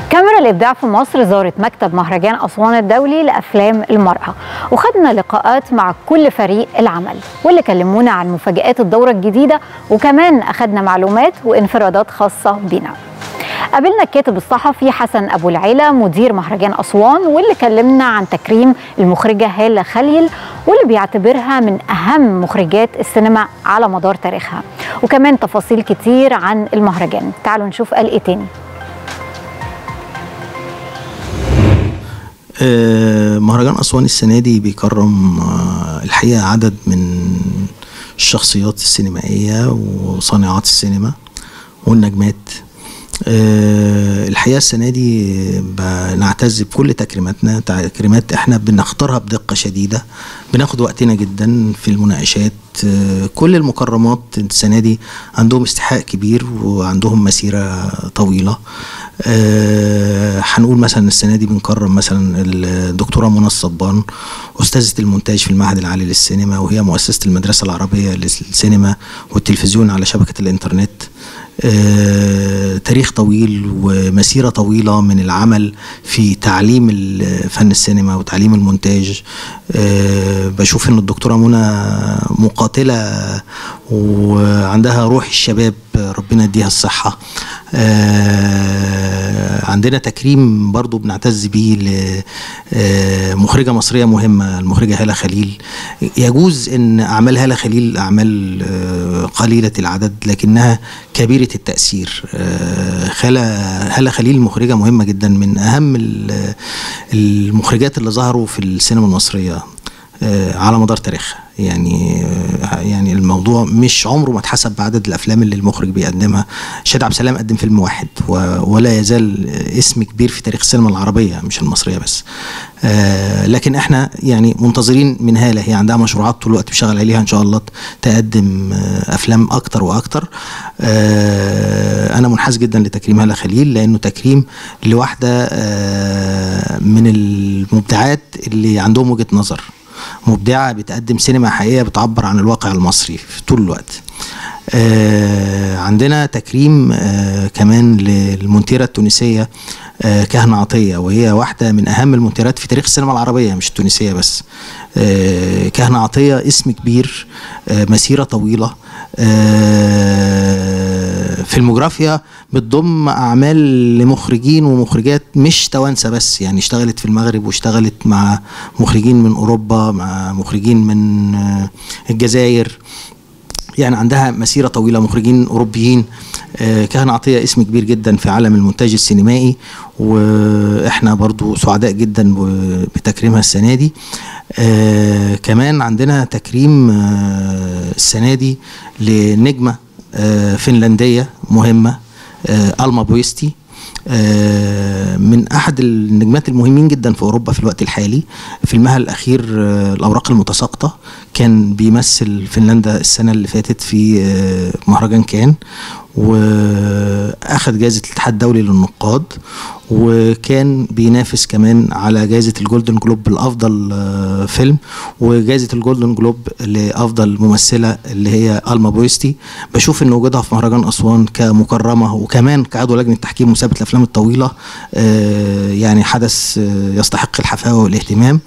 كاميرا الإبداع في مصر زارت مكتب مهرجان أسوان الدولي لأفلام المرأة وخدنا لقاءات مع كل فريق العمل واللي كلمونا عن مفاجآت الدورة الجديدة وكمان أخدنا معلومات وانفرادات خاصة بنا قابلنا الكاتب الصحفي حسن أبو العيلة مدير مهرجان أسوان واللي كلمنا عن تكريم المخرجة هالة خليل واللي بيعتبرها من أهم مخرجات السينما على مدار تاريخها وكمان تفاصيل كتير عن المهرجان تعالوا نشوف قال إيه تاني آه، مهرجان أسوان السنة دي بيكرم آه، الحقيقة عدد من الشخصيات السينمائية وصانعات السينما والنجمات آه، الحقيقة السنة دي بنعتز بكل تكريماتنا تكريمات احنا بنختارها بدقة شديدة بناخد وقتنا جدا في المناقشات آه، كل المكرمات السنة دي عندهم استحقاق كبير وعندهم مسيرة طويلة آه، هنقول مثلا السنة دي بنكرم مثلا الدكتورة منى الصبان أستاذة المونتاج في المعهد العالي للسينما وهي مؤسسة المدرسة العربية للسينما والتلفزيون على شبكة الإنترنت آه، تاريخ طويل ومسيرة طويلة من العمل في تعليم فن السينما وتعليم المونتاج آه، بشوف ان الدكتورة منى مقاتلة وعندها روح الشباب ربنا يديها الصحة آه، عندنا تكريم برضو بنعتز بيه لمخرجة مصرية مهمة المخرجة هالة خليل يجوز ان اعمال هالة خليل اعمال قليلة العدد لكنها كبيرة التأثير خالة هالة خليل مخرجة مهمة جدا من أهم المخرجات اللي ظهروا في السينما المصرية على مدار تاريخها يعني يعني الموضوع مش عمره ما اتحسب بعدد الافلام اللي المخرج بيقدمها شاد عبد السلام قدم فيلم واحد ولا يزال اسم كبير في تاريخ السينما العربيه مش المصريه بس آه لكن احنا يعني منتظرين من هاله هي عندها مشروعات طول الوقت بيشتغل عليها ان شاء الله تقدم آه افلام اكتر واكتر آه انا منحاز جدا لتكريم هاله خليل لانه تكريم لواحده آه من المبدعات اللي عندهم وجهه نظر مبدعه بتقدم سينما حقيقيه بتعبر عن الواقع المصري في طول الوقت آه عندنا تكريم آه كمان للمونتيرة التونسية آه كهنة عطية وهي واحدة من أهم المونتيرات في تاريخ السينما العربية مش التونسية بس آه كهنة عطية اسم كبير آه مسيرة طويلة آه فيلموجرافيا بتضم أعمال لمخرجين ومخرجات مش توانسة بس يعني اشتغلت في المغرب واشتغلت مع مخرجين من أوروبا مع مخرجين من آه الجزائر يعني عندها مسيرة طويلة مخرجين أوروبيين آه كهنة عطية اسم كبير جدا في عالم المونتاج السينمائي وإحنا برضو سعداء جدا بتكريمها السنة دي آه كمان عندنا تكريم آه السنة دي لنجمة آه فنلندية مهمة آه ألما بويستي من احد النجمات المهمين جدا في اوروبا في الوقت الحالي فيلمها الاخير الاوراق المتساقطه كان بيمثل فنلندا السنه اللي فاتت في مهرجان كان واخد جائزه الاتحاد الدولي للنقاد وكان بينافس كمان على جائزه الجولدن جلوب لافضل فيلم وجائزه الجولدن جلوب لافضل ممثله اللي هي الما بويستي بشوف ان وجودها في مهرجان اسوان كمكرمه وكمان كعضو لجنه تحكيم مسابقه الافلام الطويله يعني حدث يستحق الحفاوه والاهتمام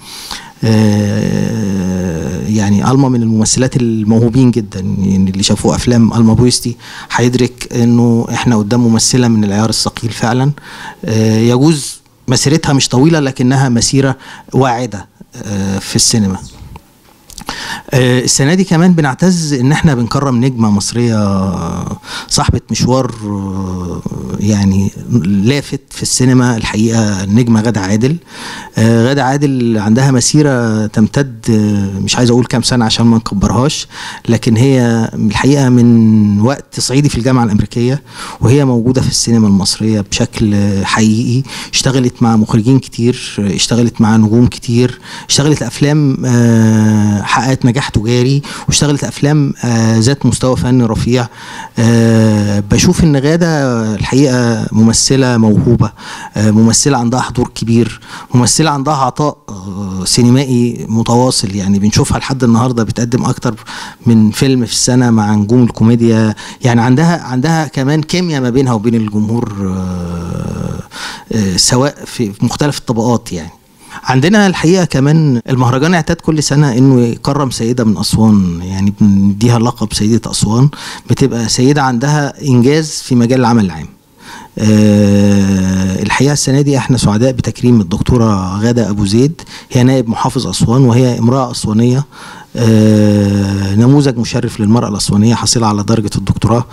يعني الما من الممثلات الموهوبين جدا يعني اللي شافوا افلام الما بويستي هيدرك انه احنا قدام ممثله من العيار الثقيل فعلا يجوز مسيرتها مش طويله لكنها مسيره واعده في السينما السنة دي كمان بنعتز ان احنا بنكرم نجمة مصرية صاحبة مشوار يعني لافت في السينما الحقيقة النجمة غادة عادل غادة عادل عندها مسيرة تمتد مش عايز اقول كام سنة عشان ما نكبرهاش لكن هي الحقيقة من وقت صعيدي في الجامعة الامريكية وهي موجودة في السينما المصرية بشكل حقيقي اشتغلت مع مخرجين كتير اشتغلت مع نجوم كتير اشتغلت افلام حققت نجاح تجاري واشتغلت افلام آه، ذات مستوى فني رفيع آه، بشوف ان غاده الحقيقه ممثله موهوبه آه، ممثله عندها حضور كبير ممثله عندها عطاء آه، سينمائي متواصل يعني بنشوفها لحد النهارده بتقدم اكتر من فيلم في السنه مع نجوم الكوميديا يعني عندها عندها كمان كيمياء ما بينها وبين الجمهور آه، آه، سواء في في مختلف الطبقات يعني عندنا الحقيقه كمان المهرجان اعتاد كل سنه انه يكرم سيده من اسوان يعني بنديها لقب سيده اسوان بتبقى سيده عندها انجاز في مجال العمل العام آه، الحقيقه السنه دي احنا سعداء بتكريم الدكتوره غاده ابو زيد هي نائب محافظ اسوان وهي امراه اسوانيه آه، نموذج مشرف للمراه الاسوانيه حاصله على درجه الدكتوراه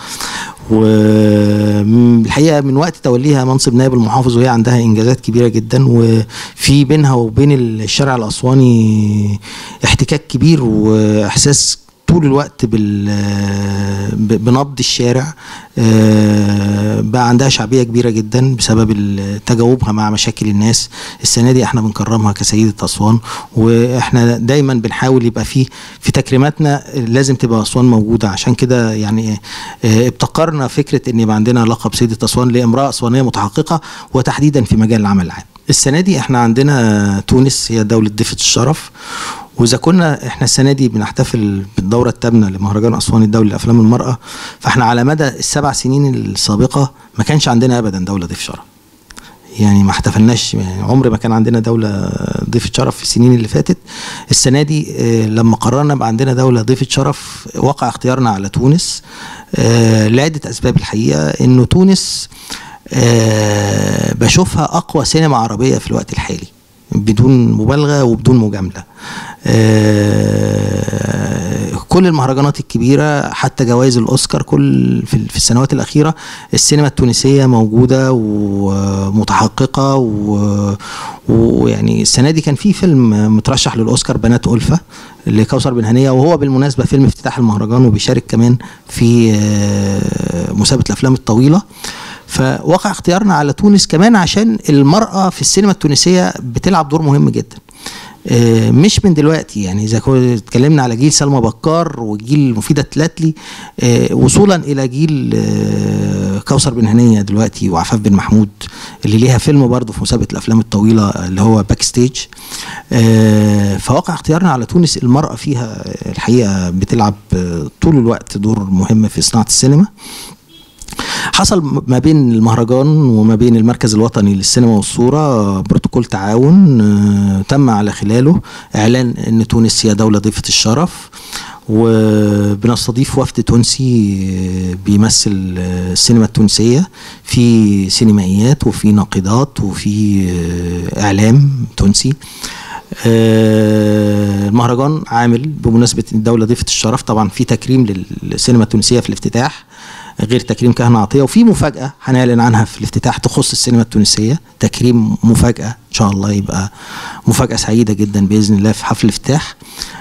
والحقيقه من وقت توليها منصب نائب المحافظ وهي عندها انجازات كبيره جدا وفي بينها وبين الشارع الاسواني احتكاك كبير واحساس طول الوقت بال ب- بنبض الشارع آه، بقى عندها شعبيه كبيره جدا بسبب ال- تجاوبها مع مشاكل الناس السنه دي احنا بنكرمها كسيده اسوان واحنا دايما بنحاول يبقى في في تكريماتنا لازم تبقى اسوان موجوده عشان كده يعني آه، ابتكرنا فكره ان يبقى عندنا لقب سيده اسوان لامراه اسوانيه متحققه وتحديدا في مجال العمل العام السنه دي احنا عندنا تونس هي دوله ضيفه الشرف واذا كنا احنا السنه دي بنحتفل بالدوره الثامنه لمهرجان اسوان الدولي لافلام المراه فاحنا على مدى السبع سنين السابقه ما كانش عندنا ابدا دوله ضيف شرف يعني ما احتفلناش يعني عمر ما كان عندنا دوله ضيفه شرف في السنين اللي فاتت السنه دي آه، لما قررنا يبقى عندنا دوله ضيفه شرف وقع اختيارنا على تونس آه، لعده اسباب الحقيقه انه تونس آه، بشوفها اقوى سينما عربيه في الوقت الحالي بدون مبالغه وبدون مجامله آه، كل المهرجانات الكبيره حتى جوائز الاوسكار كل في في السنوات الاخيره السينما التونسيه موجوده ومتحققه و- ويعني السنه دي كان في فيلم مترشح للاوسكار بنات الفه لكوثر بن هنيه وهو بالمناسبه فيلم افتتاح المهرجان وبيشارك كمان في آه، مسابقه الافلام الطويله فوقع اختيارنا على تونس كمان عشان المرأة في السينما التونسية بتلعب دور مهم جدا آه، مش من دلوقتي يعني اذا كنا اتكلمنا على جيل سلمى بكار وجيل مفيدة تلاتلي آه، وصولا الى جيل آه، كوثر بن هنية دلوقتي وعفاف بن محمود اللي ليها فيلم برضه في مسابقة الافلام الطويلة اللي هو باك ستيج آه، فوقع اختيارنا على تونس المرأة فيها الحقيقة بتلعب آه، طول الوقت دور مهم في صناعة السينما حصل ما بين المهرجان وما بين المركز الوطني للسينما والصورة بروتوكول تعاون آه، تم على خلاله إعلان أن تونس هي دولة ضيفة الشرف وبنستضيف وفد تونسي آه، بيمثل آه، السينما التونسية في سينمائيات وفي ناقدات وفي آه، إعلام تونسي آه، المهرجان عامل بمناسبة الدولة ضيفة الشرف طبعا في تكريم للسينما التونسية في الافتتاح غير تكريم كهنة عطية وفي مفاجأة هنعلن عنها في الافتتاح تخص السينما التونسية تكريم مفاجأة إن شاء الله يبقى مفاجأة سعيدة جدا بإذن الله في حفل الافتتاح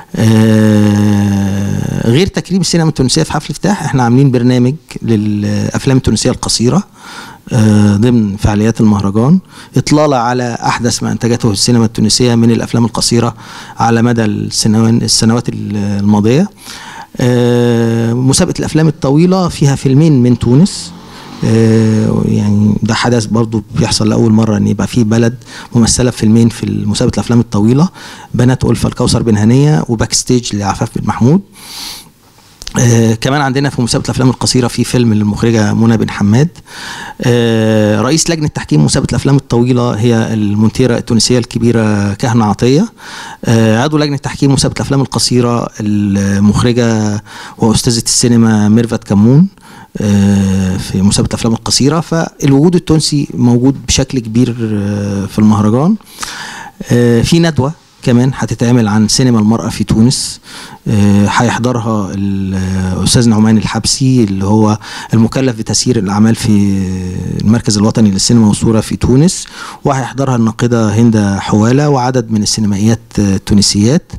آه، غير تكريم السينما التونسية في حفل الافتتاح احنا عاملين برنامج للأفلام التونسية القصيرة آه، ضمن فعاليات المهرجان إطلالة على أحدث ما أنتجته السينما التونسية من الأفلام القصيرة على مدى السنوات السنوات الماضية آه، مسابقة الأفلام الطويلة فيها فيلمين من تونس آه، يعني ده حدث برضو بيحصل لأول مرة إن يبقى في بلد ممثلة بفيلمين في مسابقة الأفلام الطويلة بنات ألفة الكوثر بن هنية وباك ستيج لعفاف بن محمود آه كمان عندنا في مسابقه الافلام القصيره في فيلم للمخرجه منى بن حماد آه رئيس لجنه تحكيم مسابقه الافلام الطويله هي المونتيره التونسيه الكبيره كهنه عطيه آه عضو لجنه تحكيم مسابقه الافلام القصيره المخرجه واستاذه السينما ميرفت كمون آه في مسابقه الافلام القصيره فالوجود التونسي موجود بشكل كبير آه في المهرجان آه في ندوه كمان هتتعمل عن سينما المرأة في تونس هيحضرها آه الأستاذ نعمان الحبسي اللي هو المكلف بتسيير الأعمال في المركز الوطني للسينما والصورة في تونس وهيحضرها الناقدة هند حوالة وعدد من السينمائيات التونسيات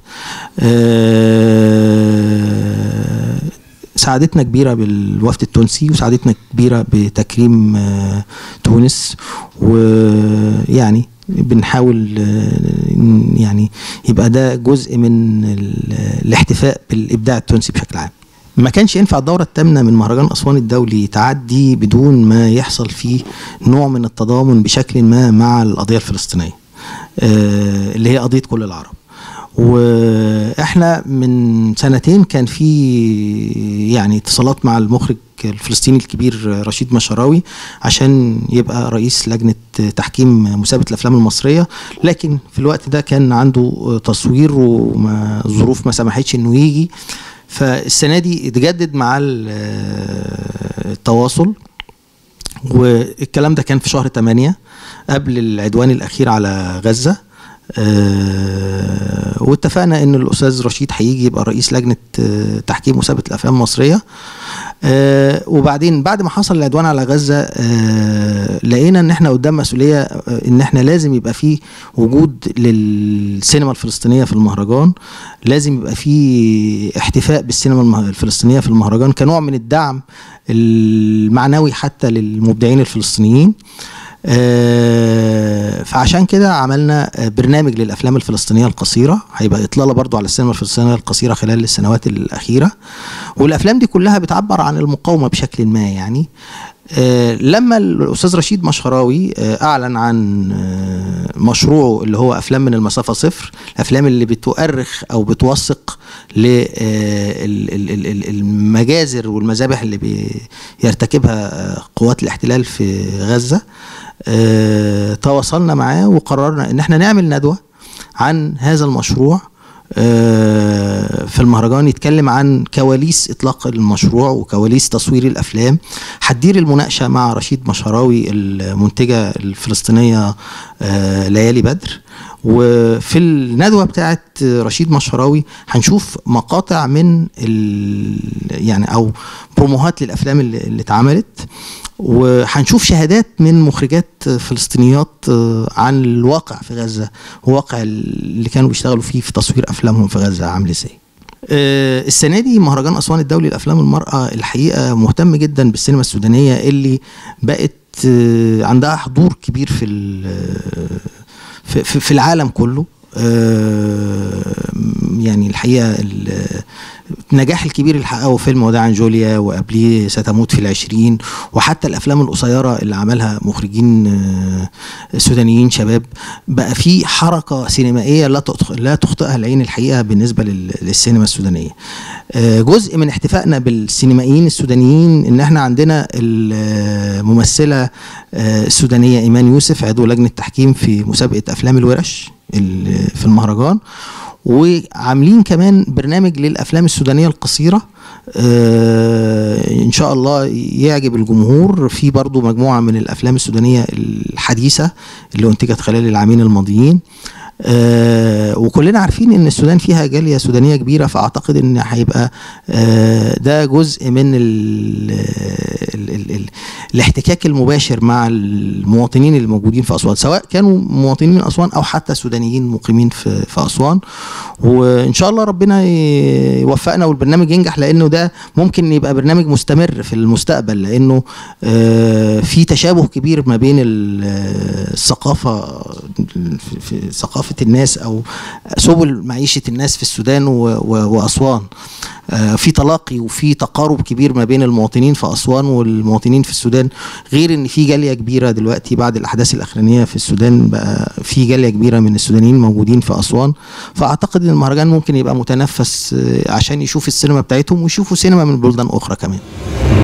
آه سعادتنا كبيرة بالوفد التونسي وسعادتنا كبيرة بتكريم تونس ويعني بنحاول يعني يبقى ده جزء من الاحتفاء بالابداع التونسي بشكل عام ما كانش ينفع الدورة الثامنة من مهرجان أسوان الدولي تعدي بدون ما يحصل فيه نوع من التضامن بشكل ما مع القضية الفلسطينية اللي هي قضية كل العرب واحنا من سنتين كان في يعني اتصالات مع المخرج الفلسطيني الكبير رشيد مشراوي عشان يبقى رئيس لجنه تحكيم مسابقه الافلام المصريه لكن في الوقت ده كان عنده تصوير وظروف ما سمحتش انه يجي فالسنه دي اتجدد مع التواصل والكلام ده كان في شهر 8 قبل العدوان الاخير على غزه أه واتفقنا ان الاستاذ رشيد هيجي يبقى رئيس لجنه تحكيم مسابقه الافلام المصريه أه وبعدين بعد ما حصل العدوان على غزه أه لقينا ان احنا قدام مسؤوليه ان احنا لازم يبقى في وجود للسينما الفلسطينيه في المهرجان لازم يبقى في احتفاء بالسينما الفلسطينيه في المهرجان كنوع من الدعم المعنوي حتى للمبدعين الفلسطينيين آه فعشان كده عملنا برنامج للافلام الفلسطينيه القصيره هيبقى اطلاله برضو على السينما الفلسطينيه القصيره خلال السنوات الاخيره والافلام دي كلها بتعبر عن المقاومه بشكل ما يعني آه لما الاستاذ رشيد مشهراوي آه اعلن عن مشروعه اللي هو افلام من المسافه صفر الافلام اللي بتؤرخ او بتوثق للمجازر والمذابح اللي بيرتكبها قوات الاحتلال في غزه اه تواصلنا معاه وقررنا ان احنا نعمل ندوه عن هذا المشروع اه في المهرجان يتكلم عن كواليس اطلاق المشروع وكواليس تصوير الافلام هتدير المناقشه مع رشيد مشهراوي المنتجه الفلسطينيه اه ليالي بدر وفي الندوه بتاعت رشيد مشهراوي هنشوف مقاطع من يعني او بروموهات للافلام اللي, اللي اتعملت وهنشوف شهادات من مخرجات فلسطينيات عن الواقع في غزه الواقع اللي كانوا بيشتغلوا فيه في تصوير افلامهم في غزه عامل ازاي السنه دي مهرجان اسوان الدولي لافلام المراه الحقيقه مهتم جدا بالسينما السودانيه اللي بقت عندها حضور كبير في في, في العالم كله يعني الحقيقه النجاح الكبير اللي حققه فيلم وداع عن جوليا وقبليه ستموت في العشرين وحتى الافلام القصيره اللي عملها مخرجين سودانيين شباب بقى في حركه سينمائيه لا لا تخطئها العين الحقيقه بالنسبه للسينما السودانيه جزء من احتفائنا بالسينمائيين السودانيين ان احنا عندنا الممثله السودانيه ايمان يوسف عضو لجنه تحكيم في مسابقه افلام الورش في المهرجان وعاملين كمان برنامج للافلام السودانيه القصيره آه ان شاء الله يعجب الجمهور في برضو مجموعه من الافلام السودانيه الحديثه اللي انتجت خلال العامين الماضيين آه وكلنا عارفين ان السودان فيها جاليه سودانيه كبيره فاعتقد ان هيبقى آه ده جزء من ال ال ال ال الاحتكاك المباشر مع المواطنين اللي موجودين في اسوان سواء كانوا مواطنين من اسوان او حتى سودانيين مقيمين في, في اسوان وان شاء الله ربنا يوفقنا والبرنامج ينجح لانه ده ممكن يبقى برنامج مستمر في المستقبل لانه آه في تشابه كبير ما بين الثقافه في ثقافه الناس او سبل معيشه الناس في السودان واسوان في تلاقي وفي تقارب كبير ما بين المواطنين في اسوان والمواطنين في السودان غير ان في جاليه كبيره دلوقتي بعد الاحداث الاخرانيه في السودان بقى في جاليه كبيره من السودانيين موجودين في اسوان فاعتقد ان المهرجان ممكن يبقى متنفس عشان يشوف السينما بتاعتهم ويشوفوا سينما من بلدان اخرى كمان